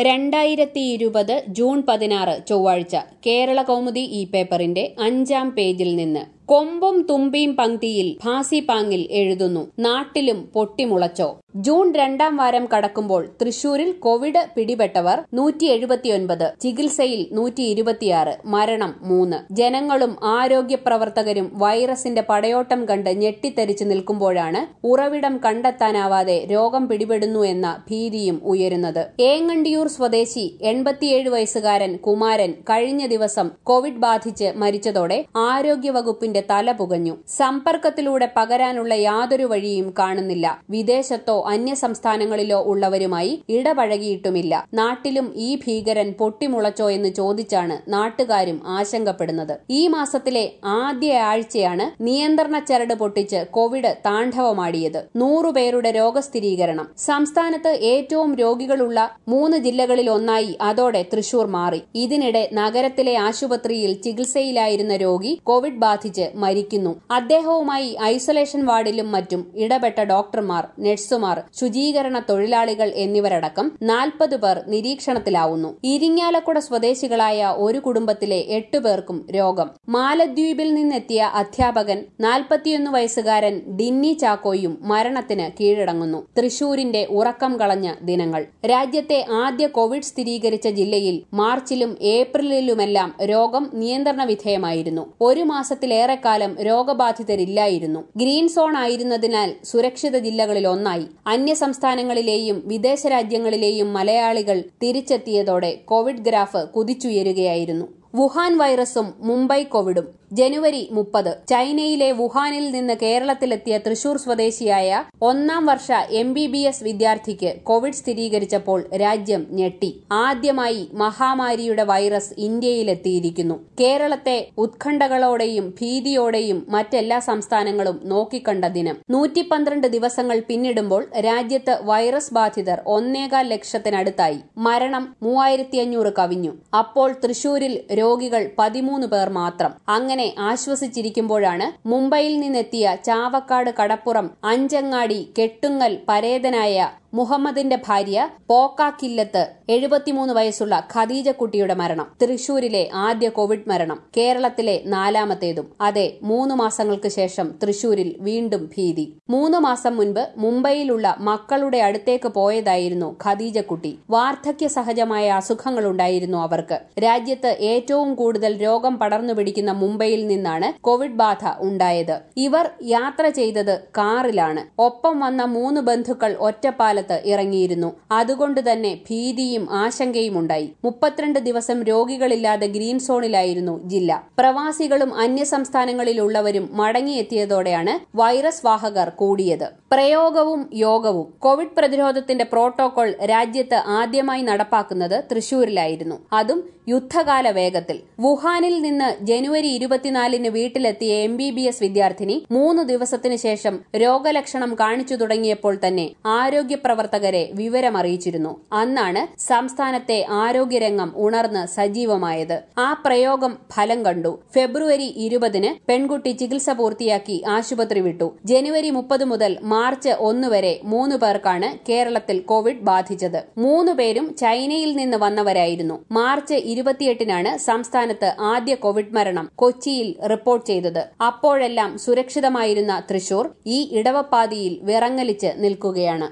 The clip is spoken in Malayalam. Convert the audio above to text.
രണ്ടായിരത്തി ഇരുപത് ജൂൺ പതിനാറ് ചൊവ്വാഴ്ച കേരള കൗമുദി ഈ പേപ്പറിന്റെ അഞ്ചാം പേജിൽ നിന്ന് കൊമ്പും തുമ്പിയും പങ്ക്തിയിൽ ഭാസിപാങ്ങിൽ എഴുതുന്നു നാട്ടിലും പൊട്ടിമുളച്ചോ ജൂൺ രണ്ടാം വാരം കടക്കുമ്പോൾ തൃശൂരിൽ കോവിഡ് പിടിപെട്ടവർ നൂറ്റി എഴുപത്തിയൊൻപത് ചികിത്സയിൽ നൂറ്റി ഇരുപത്തിയാറ് മരണം മൂന്ന് ജനങ്ങളും ആരോഗ്യ പ്രവർത്തകരും വൈറസിന്റെ പടയോട്ടം കണ്ട് ഞെട്ടിത്തരിച്ചു നിൽക്കുമ്പോഴാണ് ഉറവിടം കണ്ടെത്താനാവാതെ രോഗം പിടിപെടുന്നു എന്ന ഭീതിയും ഉയരുന്നത് ഏങ്ങണ്ടിയൂർ സ്വദേശി എൺപത്തിയേഴ് വയസ്സുകാരൻ കുമാരൻ കഴിഞ്ഞ ദിവസം കോവിഡ് ബാധിച്ച് മരിച്ചതോടെ ആരോഗ്യവകുപ്പിന്റെ തല പുകഞ്ഞു സമ്പർക്കത്തിലൂടെ പകരാനുള്ള യാതൊരു വഴിയും കാണുന്നില്ല വിദേശത്തോ അന്യസംസ്ഥാനങ്ങളിലോ ഉള്ളവരുമായി ഇടപഴകിയിട്ടുമില്ല നാട്ടിലും ഈ ഭീകരൻ പൊട്ടിമുളച്ചോ എന്ന് ചോദിച്ചാണ് നാട്ടുകാരും ആശങ്കപ്പെടുന്നത് ഈ മാസത്തിലെ ആദ്യ ആഴ്ചയാണ് നിയന്ത്രണ ചരട് പൊട്ടിച്ച് കോവിഡ് താണ്ഡവമാടിയത് നൂറുപേരുടെ രോഗസ്ഥിരീകരണം സംസ്ഥാനത്ത് ഏറ്റവും രോഗികളുള്ള മൂന്ന് ജില്ലകളിൽ ഒന്നായി അതോടെ തൃശൂർ മാറി ഇതിനിടെ നഗരത്തിലെ ആശുപത്രിയിൽ ചികിത്സയിലായിരുന്ന രോഗി കോവിഡ് ബാധിച്ച് മരിക്കുന്നു അദ്ദേഹവുമായി ഐസൊലേഷൻ വാർഡിലും മറ്റും ഇടപെട്ട ഡോക്ടർമാർ നഴ്സുമാർ ശുചീകരണ തൊഴിലാളികൾ എന്നിവരടക്കം നാൽപ്പത് പേർ നിരീക്ഷണത്തിലാവുന്നു ഇരിങ്ങാലക്കുട സ്വദേശികളായ ഒരു കുടുംബത്തിലെ എട്ടു പേർക്കും രോഗം മാലദ്വീപിൽ നിന്നെത്തിയ അധ്യാപകൻ നാൽപ്പത്തിയൊന്ന് വയസ്സുകാരൻ ഡിന്നി ചാക്കോയും മരണത്തിന് കീഴടങ്ങുന്നു തൃശൂരിന്റെ ഉറക്കം കളഞ്ഞ ദിനങ്ങൾ രാജ്യത്തെ ആദ്യ കോവിഡ് സ്ഥിരീകരിച്ച ജില്ലയിൽ മാർച്ചിലും ഏപ്രിലിലുമെല്ലാം രോഗം നിയന്ത്രണ വിധേയമായിരുന്നു ഒരു മാസത്തിലേറെക്കാലം രോഗബാധിതരില്ലായിരുന്നു ഗ്രീൻ സോൺ ആയിരുന്നതിനാൽ സുരക്ഷിത ജില്ലകളിൽ ഒന്നായി അന്യസംസ്ഥാനങ്ങളിലെയും വിദേശ രാജ്യങ്ങളിലെയും മലയാളികൾ തിരിച്ചെത്തിയതോടെ കോവിഡ് ഗ്രാഫ് കുതിച്ചുയരുകയായിരുന്നു വുഹാൻ വൈറസും മുംബൈ കോവിഡും ജനുവരി മുപ്പത് ചൈനയിലെ വുഹാനിൽ നിന്ന് കേരളത്തിലെത്തിയ തൃശൂർ സ്വദേശിയായ ഒന്നാം വർഷ എം ബി ബി എസ് വിദ്യാർത്ഥിക്ക് കോവിഡ് സ്ഥിരീകരിച്ചപ്പോൾ രാജ്യം ഞെട്ടി ആദ്യമായി മഹാമാരിയുടെ വൈറസ് ഇന്ത്യയിലെത്തിയിരിക്കുന്നു കേരളത്തെ ഉത്കണ്ഠകളോടെയും ഭീതിയോടെയും മറ്റെല്ലാ സംസ്ഥാനങ്ങളും നോക്കിക്കണ്ട ദിനം നൂറ്റി പന്ത്രണ്ട് ദിവസങ്ങൾ പിന്നിടുമ്പോൾ രാജ്യത്ത് വൈറസ് ബാധിതർ ഒന്നേകാൽ ലക്ഷത്തിനടുത്തായി മരണം മൂവായിരത്തി അഞ്ഞൂറ് കവിഞ്ഞു അപ്പോൾ തൃശൂരിൽ രോഗികൾ പതിമൂന്ന് പേർ മാത്രം അങ്ങനെ ആശ്വസിച്ചിരിക്കുമ്പോഴാണ് മുംബൈയിൽ നിന്നെത്തിയ ചാവക്കാട് കടപ്പുറം അഞ്ചങ്ങാടി കെട്ടുങ്ങൽ പരേതനായ മുഹമ്മദിന്റെ ഭാര്യ പോക്കാക്കില്ലത്ത് എഴുപത്തിമൂന്ന് വയസ്സുള്ള ഖദീജക്കുട്ടിയുടെ മരണം തൃശൂരിലെ ആദ്യ കോവിഡ് മരണം കേരളത്തിലെ നാലാമത്തേതും അതെ മൂന്ന് മാസങ്ങൾക്ക് ശേഷം തൃശൂരിൽ വീണ്ടും ഭീതി മൂന്ന് മാസം മുൻപ് മുംബൈയിലുള്ള മക്കളുടെ അടുത്തേക്ക് പോയതായിരുന്നു ഖദീജക്കുട്ടി വാർദ്ധക്യ സഹജമായ അസുഖങ്ങളുണ്ടായിരുന്നു അവർക്ക് രാജ്യത്ത് ഏറ്റവും കൂടുതൽ രോഗം പടർന്നു പിടിക്കുന്ന മുംബൈയിൽ നിന്നാണ് കോവിഡ് ബാധ ഉണ്ടായത് ഇവർ യാത്ര ചെയ്തത് കാറിലാണ് ഒപ്പം വന്ന മൂന്ന് ബന്ധുക്കൾ ഒറ്റപ്പാലത്ത് ഇറങ്ങിയിരുന്നു അതുകൊണ്ട് തന്നെ ഭീതിയും ആശങ്കയും ഉണ്ടായി മുപ്പത്തിരണ്ട് ദിവസം രോഗികളില്ലാതെ ഗ്രീൻ സോണിലായിരുന്നു ജില്ല പ്രവാസികളും അന്യസംസ്ഥാനങ്ങളിലുള്ളവരും മടങ്ങിയെത്തിയതോടെയാണ് വൈറസ് വാഹകർ കൂടിയത് പ്രയോഗവും യോഗവും കോവിഡ് പ്രതിരോധത്തിന്റെ പ്രോട്ടോകോൾ രാജ്യത്ത് ആദ്യമായി നടപ്പാക്കുന്നത് തൃശൂരിലായിരുന്നു അതും യുദ്ധകാല വേഗത്തിൽ വുഹാനിൽ നിന്ന് ജനുവരി ഇരുപത്തിനാലിന് വീട്ടിലെത്തിയ എം ബി ബി എസ് വിദ്യാർത്ഥിനി മൂന്ന് ദിവസത്തിനു ശേഷം രോഗലക്ഷണം കാണിച്ചു തുടങ്ങിയപ്പോൾ തന്നെ ആരോഗ്യ പ്രവർത്തകരെ വിവരമറിയിച്ചിരുന്നു അന്നാണ് സംസ്ഥാനത്തെ ആരോഗ്യരംഗം ഉണർന്ന് സജീവമായത് ആ പ്രയോഗം ഫലം കണ്ടു ഫെബ്രുവരി ഇരുപതിന് പെൺകുട്ടി ചികിത്സ പൂർത്തിയാക്കി ആശുപത്രി വിട്ടു ജനുവരി മുപ്പത് മുതൽ മാർച്ച് ഒന്ന് വരെ മൂന്ന് പേർക്കാണ് കേരളത്തിൽ കോവിഡ് ബാധിച്ചത് മൂന്ന് പേരും ചൈനയിൽ നിന്ന് വന്നവരായിരുന്നു മാർച്ച് ഇരുപത്തിയെട്ടിനാണ് സംസ്ഥാനത്ത് ആദ്യ കോവിഡ് മരണം കൊച്ചിയിൽ റിപ്പോർട്ട് ചെയ്തത് അപ്പോഴെല്ലാം സുരക്ഷിതമായിരുന്ന തൃശൂർ ഈ ഇടവപ്പാതിയിൽ വിറങ്ങലിച്ച് നിൽക്കുകയാണ്